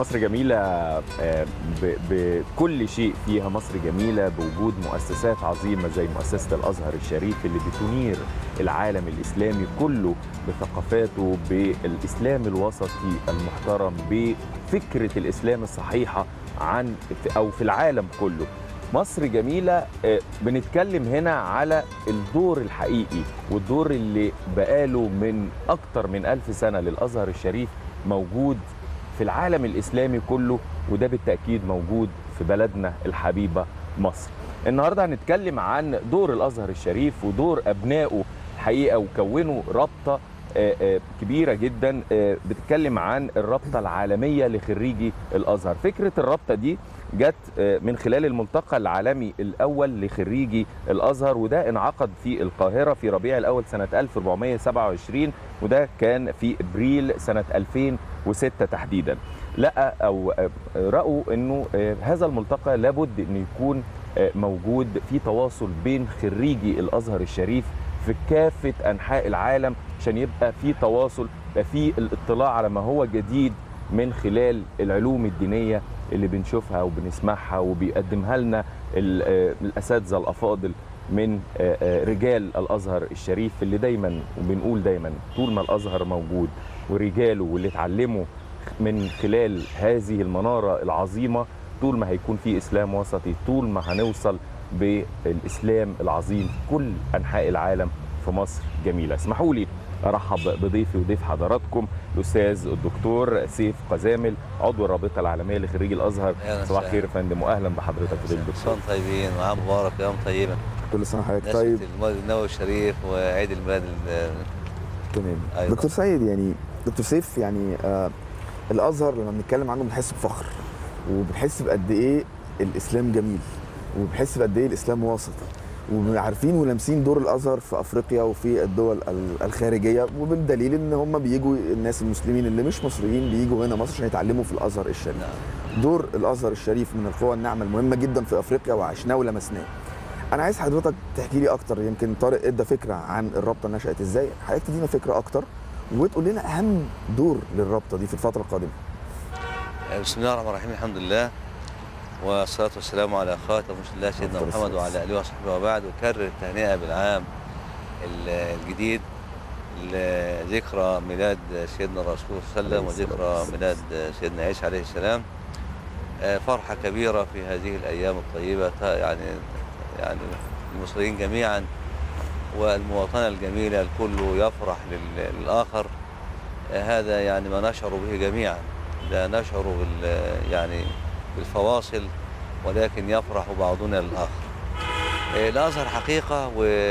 مصر جميلة آه، ب- بكل شيء فيها مصر جميلة بوجود مؤسسات عظيمة زي مؤسسة الأزهر الشريف اللي بتنير العالم الإسلامي كله بثقافاته بالإسلام الوسطي المحترم بفكرة الإسلام الصحيحة عن أو في العالم كله مصر جميلة آه، بنتكلم هنا على الدور الحقيقي والدور اللي بقاله من أكتر من ألف سنة للأزهر الشريف موجود في العالم الإسلامي كله وده بالتأكيد موجود في بلدنا الحبيبة مصر النهاردة هنتكلم عن دور الأزهر الشريف ودور أبنائه الحقيقة وكونوا رابطة آه، آه، كبيرة جدا آه، بتتكلم عن الرابطة العالمية لخريجي الأزهر فكرة الرابطة دي جت آه، من خلال الملتقى العالمي الأول لخريجي الأزهر وده انعقد في القاهرة في ربيع الأول سنة 1427 وده كان في ابريل سنه 2006 تحديدا لقى او آه، راوا انه آه، هذا الملتقى لابد انه يكون آه، موجود في تواصل بين خريجي الازهر الشريف في كافه انحاء العالم عشان يبقى في تواصل يبقى في الاطلاع على ما هو جديد من خلال العلوم الدينيه اللي بنشوفها وبنسمعها وبيقدمها لنا ال- آه، الاساتذه الافاضل من آه، آه، رجال الازهر الشريف اللي دايما وبنقول دايما طول ما الازهر موجود ورجاله واللي اتعلموا من خلال هذه المناره العظيمه طول ما هيكون في اسلام وسطي طول ما هنوصل بالاسلام العظيم في كل انحاء العالم في مصر جميله اسمحوا لي ارحب بضيفي وضيف حضراتكم الاستاذ الدكتور سيف قزامل عضو الرابطه العالميه لخريجي الازهر أهلاً صباح وسهلاً. الخير يا فندم واهلا بحضرتك يا دكتور سنة طيبين وعام مبارك ويوم طيبة كل سنه وحضرتك نسمة طيب المولد النبوي الشريف وعيد الميلاد ال- تمام أيوة. دكتور سيد يعني دكتور سيف يعني آه الازهر لما بنتكلم عنه بنحس بفخر وبنحس بقد ايه الاسلام جميل وبنحس بقد ايه الاسلام وسط وعارفين ولامسين دور الازهر في افريقيا وفي الدول ال- الخارجيه وبالدليل ان هم بيجوا الناس المسلمين اللي مش مصريين بيجوا هنا مصر عشان يتعلموا في الازهر الشريف نعم. دور الازهر الشريف من القوى الناعمه المهمه جدا في افريقيا وعشناه ولمسناه انا عايز حضرتك تحكي لي اكتر يمكن طارق ادى فكره عن الرابطه نشات ازاي حضرتك تدينا فكره اكتر وتقول لنا اهم دور للرابطه دي في الفتره القادمه بسم الله الرحمن الرحيم الحمد لله والصلاة والسلام على خاتم رسول الله سيدنا أفضل محمد الصلاة وعلى آله وصحبه وبعد وكرر التهنئة بالعام ال- الجديد لذكرى ميلاد سيدنا الرسول صلى الله عليه وسلم عليه الصلاة وذكرى والسلام. ميلاد سيدنا عيسى عليه السلام آه، فرحة كبيرة في هذه الأيام الطيبة ت- يعني يعني المصريين جميعا والمواطنة الجميلة الكل يفرح لل- للآخر آه، هذا يعني ما نشعر به جميعا لا نشعر بال يعني بالفواصل ولكن يفرح بعضنا للآخر آه، الأزهر حقيقة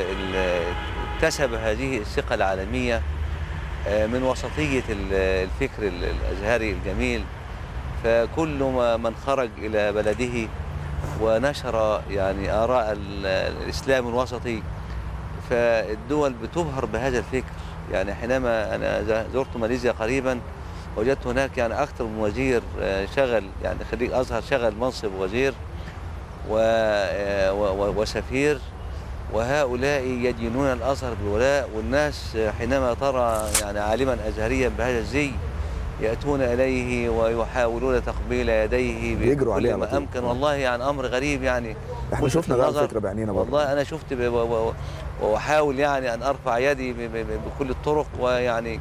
واكتسب هذه الثقة العالمية آه، من وسطية ال- الفكر ال- الأزهري الجميل فكل ما من خرج إلى بلده ونشر يعني آراء ال- الإسلام الوسطي فالدول بتبهر بهذا الفكر يعني حينما أنا ز- زرت ماليزيا قريبا وجدت هناك يعني أكثر من وزير آه، شغل يعني خريج أزهر شغل منصب وزير و- آه، و- و- وسفير وهؤلاء يدينون الازهر بالولاء والناس حينما ترى يعني عالما ازهريا بهذا الزي ياتون اليه ويحاولون تقبيل يديه بيجروا عليه بكل على ما طول. امكن والله يعني امر غريب يعني احنا ملفت شفنا بقى للنظر. الفكره بعينينا برضه والله انا شفت ب- و- و- واحاول يعني ان ارفع يدي ب- ب- ب- بكل الطرق ويعني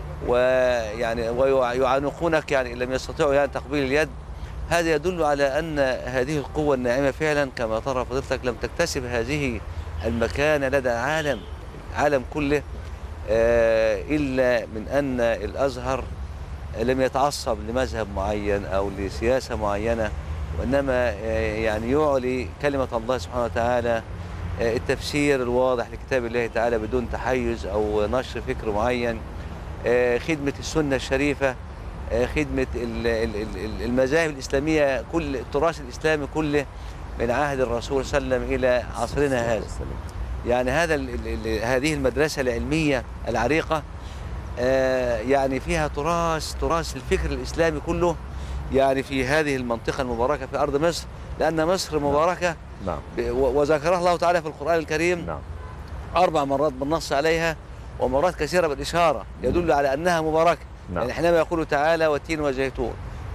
ويعني ويعانقونك يعني ان لم يستطيعوا يعني تقبيل اليد هذا يدل على ان هذه القوه الناعمه فعلا كما ترى فضيلتك لم تكتسب هذه المكانه لدى العالم العالم كله آه، الا من ان الازهر لم يتعصب لمذهب معين او لسياسه معينه وانما آه، يعني يعلي كلمه الله سبحانه وتعالى آه، التفسير الواضح لكتاب الله تعالى بدون تحيز او نشر فكر معين آه، خدمه السنه الشريفه آه، خدمه ال- ال- ال- المذاهب الاسلاميه كل التراث الاسلامي كله من عهد الرسول صلى الله عليه وسلم الى عصرنا هذا يعني هذا ال- ال- ال- هذه المدرسه العلميه العريقه آه، يعني فيها تراث تراث الفكر الاسلامي كله يعني في هذه المنطقه المباركه في ارض مصر لان مصر مباركه نعم ب- و- وذكرها الله تعالى في القران الكريم نعم اربع مرات بالنص عليها ومرات كثيره بالاشاره يدل على انها مباركه نعم يعني حينما يقول تعالى والتين والزيتون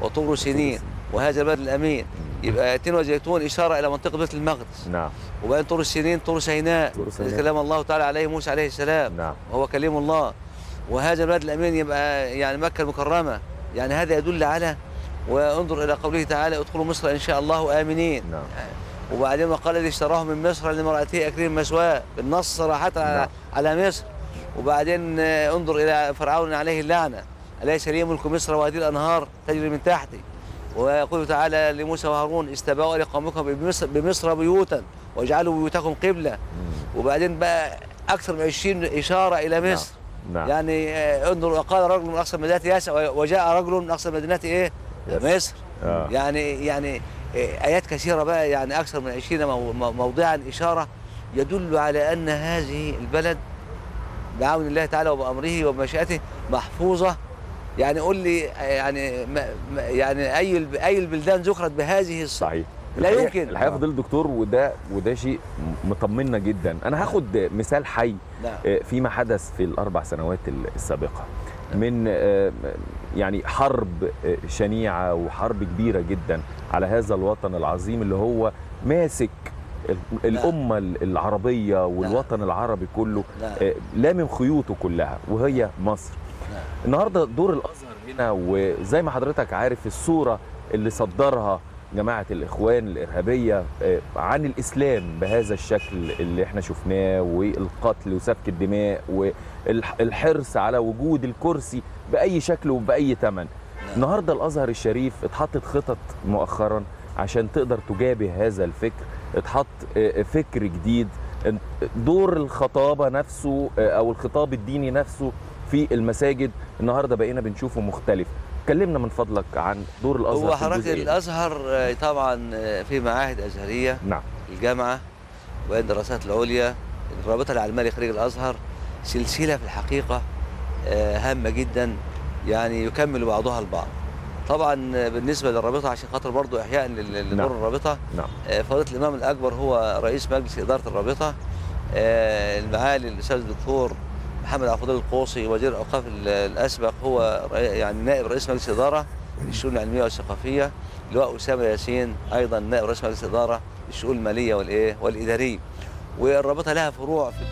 وطور سينين وهذا البلد الامين يبقى تين وزيتون اشاره الى منطقه بيت المقدس نعم وبعدين طور السينين طور سيناء طور سيناء. كلام الله تعالى عليه موسى عليه السلام نعم وهو كليم الله وهذا البلد الامين يبقى يعني مكه المكرمه يعني هذا يدل على وانظر الى قوله تعالى ادخلوا مصر ان شاء الله امنين نعم وبعدين وقال الذي اشتراه من مصر لامرأته أكريم مثواه بالنص صراحة على, نعم. على مصر وبعدين آه، انظر إلى فرعون عليه اللعنة أليس لي ملك مصر وهذه الأنهار تجري من تحتي ويقول تعالى لموسى وهارون استبقوا لقومكم بمصر, بمصر بيوتا واجعلوا بيوتكم قبلة مم. وبعدين بقى أكثر من 20 إشارة إلى مصر نعم يعني آه، انظر وقال رجل من أقصى مدينة ياسع وجاء رجل من أقصى مدينة إيه؟ ياسع. مصر آه. يعني يعني آه، آيات كثيرة بقى يعني أكثر من 20 مو- مو- موضعا إشارة يدل على أن هذه البلد بعون الله تعالى وبأمره وبمشيئته محفوظة يعني قول لي آه، يعني ما ما- يعني أي الب- أي البلدان ذكرت بهذه الصفة صحيح لا الحقيقة- يمكن. الحقيقه فضيل الدكتور وده وده شيء مطمنا جدا انا هاخد مثال حي نعم آه، فيما حدث في الاربع سنوات السابقه من آه، يعني حرب آه، شنيعه وحرب كبيره جدا على هذا الوطن العظيم اللي هو ماسك ال- الامه العربيه والوطن العربي كله نعم آه، لامم خيوطه كلها وهي مصر نعم. النهارده دور الازهر هنا وزي ما حضرتك عارف الصوره اللي صدرها جماعه الاخوان الارهابيه آه، عن الاسلام بهذا الشكل اللي احنا شفناه والقتل وسفك الدماء والحرص على وجود الكرسي باي شكل وباي ثمن نعم. النهارده الازهر الشريف اتحطت خطط مؤخرا عشان تقدر تجابه هذا الفكر اتحط آه، فكر جديد دور الخطابه نفسه آه، او الخطاب الديني نفسه في المساجد النهارده بقينا بنشوفه مختلف كلمنا من فضلك عن دور الازهر هو في حضرتك الجزئية دي. الأزهر آه، طبعا آه، في معاهد أزهرية نعم الجامعة والدراسات العليا الرابطة العلمية لخريج الأزهر سلسلة في الحقيقة آه، هامة جدا يعني يكمل بعضها البعض طبعا آه، بالنسبة للرابطة عشان خاطر برضو إحياء لل- لدور نعم. الرابطة نعم آه، فضيلة الإمام الأكبر هو رئيس مجلس إدارة الرابطة آه، المعالي الأستاذ الدكتور محمد عبد الفضيل القوصي وزير الأوقاف ال- الأسبق هو رئي- يعني نائب رئيس مجلس إدارة للشؤون العلمية والثقافية لواء أسامة ياسين أيضا نائب رئيس مجلس إدارة للشؤون المالية والإيه والإدارية والرابطة لها فروع في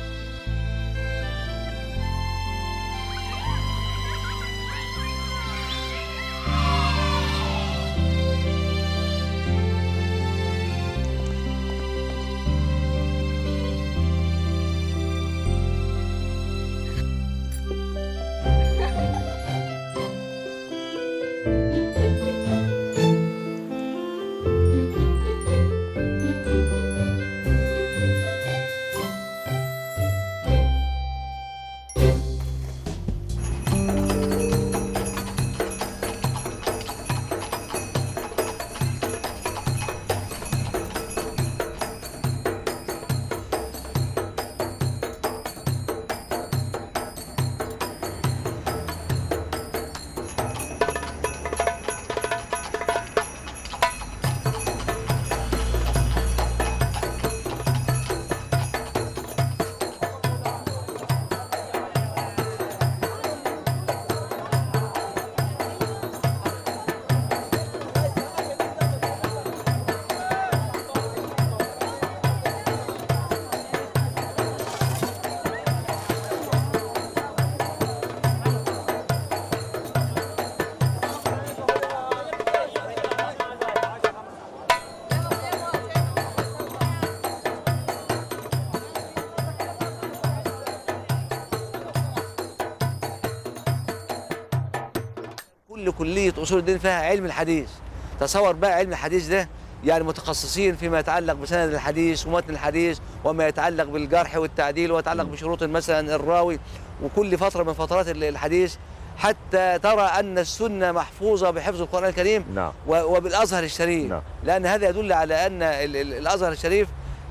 كل كلية أصول الدين فيها علم الحديث تصور بقى علم الحديث ده يعني متخصصين فيما يتعلق بسند الحديث ومتن الحديث وما يتعلق بالجرح والتعديل وما يتعلق بشروط مثلا الراوي وكل فترة من فترات ال- الحديث حتى ترى أن السنة محفوظة بحفظ القرآن الكريم نعم و- وبالأزهر الشريف نعم. لأن هذا يدل على أن ال- ال- الأزهر الشريف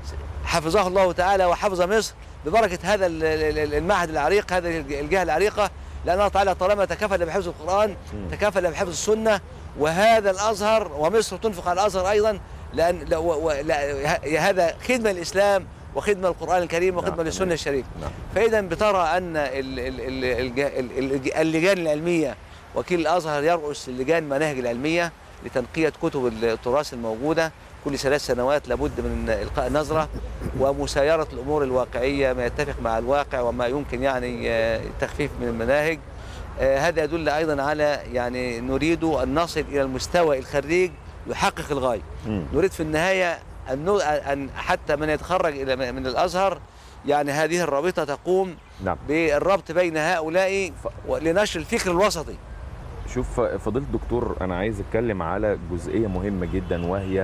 حفظه الله تعالى وحفظ مصر ببركة هذا ال- ال- ال- المعهد العريق هذه الج- الجهة العريقة لأن الله تعالى طالما تكفل بحفظ القرآن مم. تكفل بحفظ السنة وهذا الأزهر ومصر تنفق على الأزهر أيضا لأن لا- و- و- لا- ه- هذا خدمة للإسلام وخدمة للقرآن الكريم وخدمة نعم. للسنة الشريفة نعم فإذا بترى أن ال- ال- ال- الج- ال- الج- اللجان العلمية وكيل الازهر يرأس لجان المناهج العلميه لتنقيه كتب التراث الموجوده كل ثلاث سنوات لابد من القاء نظره ومسايره الامور الواقعيه ما يتفق مع الواقع وما يمكن يعني آه، التخفيف من المناهج آه، هذا يدل ايضا على يعني نريد ان نصل الى المستوى الخريج يحقق الغايه مم. نريد في النهايه ان نو- ان حتى من يتخرج الى من الازهر يعني هذه الرابطه تقوم نعم بالربط بين هؤلاء لنشر الفكر الوسطي شوف فضيلة الدكتور أنا عايز أتكلم على جزئية مهمة جدا وهي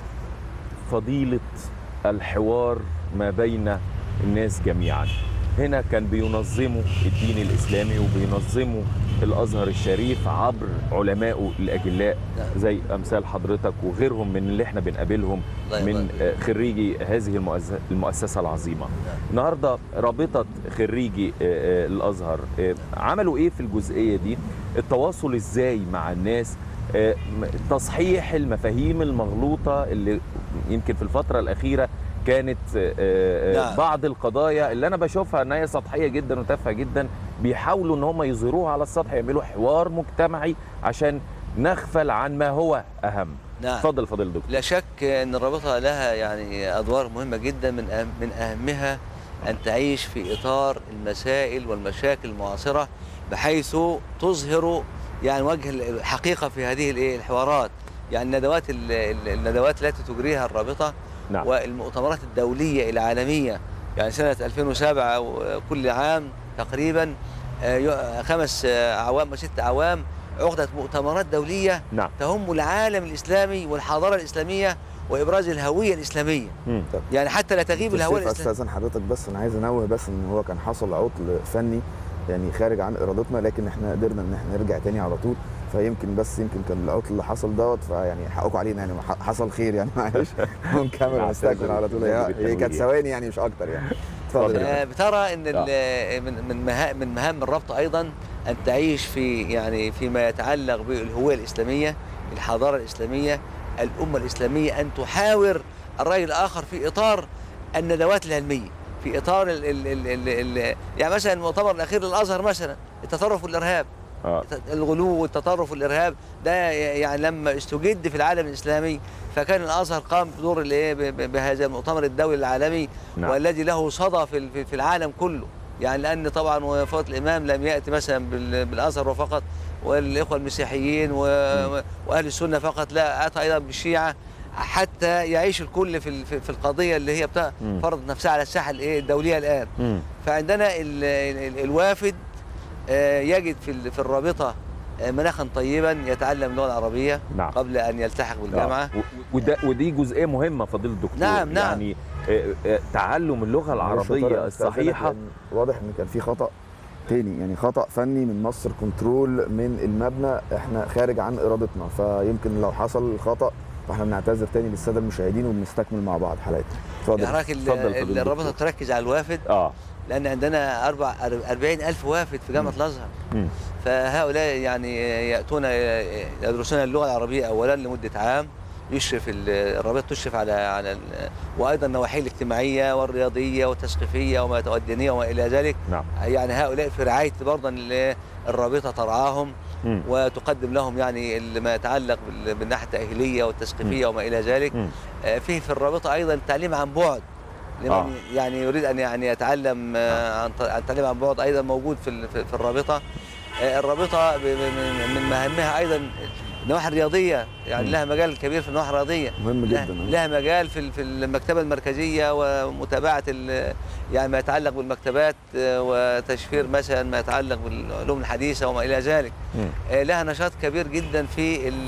فضيلة الحوار ما بين الناس جميعا هنا كان بينظموا الدين الإسلامي وبينظموا الأزهر الشريف عبر علمائه الأجلاء نعم. زي أمثال حضرتك وغيرهم من اللي احنا بنقابلهم الله من يبارك. آه، خريجي هذه المؤسسة, المؤسسة العظيمة النهاردة رابطة خريجي آه، آه، الأزهر آه، عملوا إيه في الجزئية دي التواصل إزاي مع الناس آه، م- تصحيح المفاهيم المغلوطة اللي يمكن في الفترة الأخيرة كانت آه، آه، نعم. بعض القضايا اللي أنا بشوفها إن هي سطحية جدا وتافهة جدا بيحاولوا إن هم يظهروها على السطح يعملوا حوار مجتمعي عشان نغفل عن ما هو أهم نعم اتفضل فضيل دكتور لا شك ان الرابطه لها يعني ادوار مهمه جدا من أهم من اهمها ان تعيش في اطار المسائل والمشاكل المعاصره بحيث تظهر يعني وجه الحقيقه في هذه الإيه؟ الحوارات يعني الندوات ال- ال- الندوات التي تجريها الرابطه نعم والمؤتمرات الدوليه العالميه يعني سنه 2007 وكل عام تقريبا آه، يو- خمس آه، اعوام وست اعوام عقدت مؤتمرات دوليه نعم تهم العالم الاسلامي والحضاره الاسلاميه وابراز الهويه الاسلاميه مم. يعني حتى لا تغيب دكتور الهويه سيف، الاسلاميه استاذن حضرتك بس انا عايز انوه بس ان هو كان حصل عطل فني يعني خارج عن ارادتنا لكن احنا قدرنا ان احنا نرجع تاني على طول فيمكن بس يمكن كان العطل اللي حصل دوت فيعني حقكم علينا يعني ح- حصل خير يعني معلش ونكمل نعتذر- ونستكمل على طول هي نعتذر هي كانت بالتنويه. ثواني يعني مش اكتر يعني اتفضل اتفضل. يا فندم. آه، بترى ان ال- من من مها- من مهام الرابطه ايضا ان تعيش في يعني فيما يتعلق بالهويه الاسلاميه الحضاره الاسلاميه الامه الاسلاميه ان تحاور الراي الاخر في اطار الندوات العلميه في اطار ال ال ال ال ال يعني مثلا المؤتمر الاخير للازهر مثلا التطرف والارهاب آه. الغلو والتطرف والارهاب ده يعني لما استجد في العالم الاسلامي فكان الازهر قام بدور الايه ب- ب- بهذا المؤتمر الدولي العالمي نعم. والذي له صدى في ال- في العالم كله يعني لان طبعا وفاه الامام لم ياتي مثلا بال- بالازهر فقط والاخوه المسيحيين و- واهل السنه فقط لا اتى ايضا بالشيعه حتى يعيش الكل في ال- في في القضيه اللي هي بتا- مم. فرضت نفسها على الساحه الايه الدوليه الان مم. فعندنا ال- ال- الوافد آه، يجد في ال- في الرابطه آه، مناخا طيبا يتعلم اللغه العربيه نعم قبل ان يلتحق بالجامعه آه. و- وده ودي جزئيه مهمه فضيله الدكتور نعم، نعم. يعني آه، آه، تعلم اللغه معلش يا طارق، العربيه أستأذنك الصحيحه لأن واضح ان كان في خطا تاني يعني خطا فني من مصر كنترول من المبنى احنا خارج عن ارادتنا فيمكن لو حصل خطا فاحنا بنعتذر تاني للساده المشاهدين وبنستكمل مع بعض حلقتنا اتفضل يعني حضرتك ال- اتفضل فضيلة الرابطه الدكتور. تركز على الوافد اه لان عندنا أربع أربعين ألف وافد في جامعه مم. الازهر مم. فهؤلاء يعني ياتون يدرسون اللغه العربيه اولا لمده عام يشرف ال- الرابطه تشرف على على ال- وايضا النواحي الاجتماعيه والرياضيه والتثقيفيه وما والدينيه وما الى ذلك نعم يعني هؤلاء في رعايه برضه ال- الرابطه ترعاهم مم. وتقدم لهم يعني ال- ما يتعلق بال- بالناحيه التاهيليه والتثقيفيه وما الى ذلك مم. آه، فيه في الرابطه ايضا التعليم عن بعد لمن آه. يعني يريد ان يعني يتعلم آه، عن ط- عن التعليم عن بعد ايضا موجود في ال- في في الرابطه آه، الرابطه ب- ب- من من مهامها ايضا النواحي الرياضيه يعني مم. لها مجال كبير في النواحي الرياضيه مهم لها, جدا لها مجال في ال- في المكتبه المركزيه ومتابعه ال- يعني ما يتعلق بالمكتبات آه، وتشفير مثلا ما يتعلق بالعلوم الحديثه وما الى ذلك مم. آه، لها نشاط كبير جدا في ال-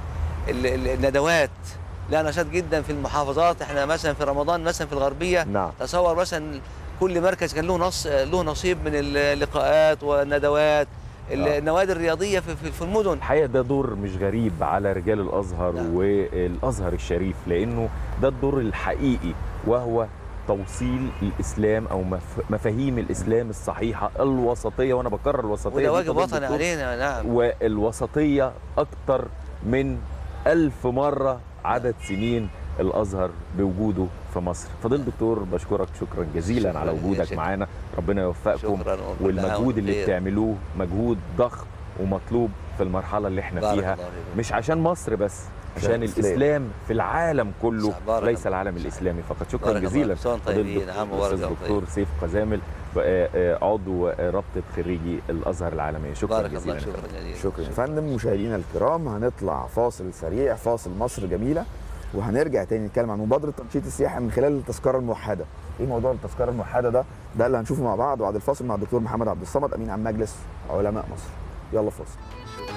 ال- ال- الندوات لها نشاط جدا في المحافظات احنا مثلا في رمضان مثلا في الغربيه نعم تصور مثلا كل مركز كان له نص له نصيب من اللقاءات والندوات ال- آه. النوادي الرياضيه في, في, في المدن الحقيقه ده دور مش غريب على رجال الازهر نعم. والازهر الشريف لانه ده الدور الحقيقي وهو توصيل الاسلام او مف- مفاهيم الاسلام الصحيحه الوسطيه وانا بكرر الوسطيه وده دي واجب فضيلة وطني الدكتور. علينا نعم والوسطية أكتر من ألف مرة عدد سنين الأزهر بوجوده في مصر فضيل الدكتور بشكرك شكرا جزيلا شكراً على يا وجودك شيخ. معانا ربنا يوفقكم شكرا وكل عام والمجهود اللي وأنتم بخير. بتعملوه مجهود ضخم ومطلوب في المرحله اللي احنا بارك فيها الله فيكم. مش عشان مصر بس عشان عشان الإسلام. الاسلام في العالم كله صح، بارك ليس الله. العالم صح. الاسلامي فقط شكرا بارك الله. جزيلا كل سنة وأنتم فضيلة طيبين. الدكتور- عام مبارك الاستاذ يا دكتور طيب. سيف قزامل آه، آه، عضو آه، رابطه خريجي الازهر العالميه شكرا بارك جزيلا الله يا شكرا جزيلا شكرا يا فندم مشاهدينا الكرام هنطلع فاصل سريع فاصل مصر جميله وهنرجع تاني نتكلم عن مبادره تنشيط السياحه من خلال التذكره الموحده ايه موضوع التذكره الموحده ده ده اللي هنشوفه مع بعض بعد الفاصل مع الدكتور محمد عبد الصمد امين عام مجلس علماء مصر يلا فاصل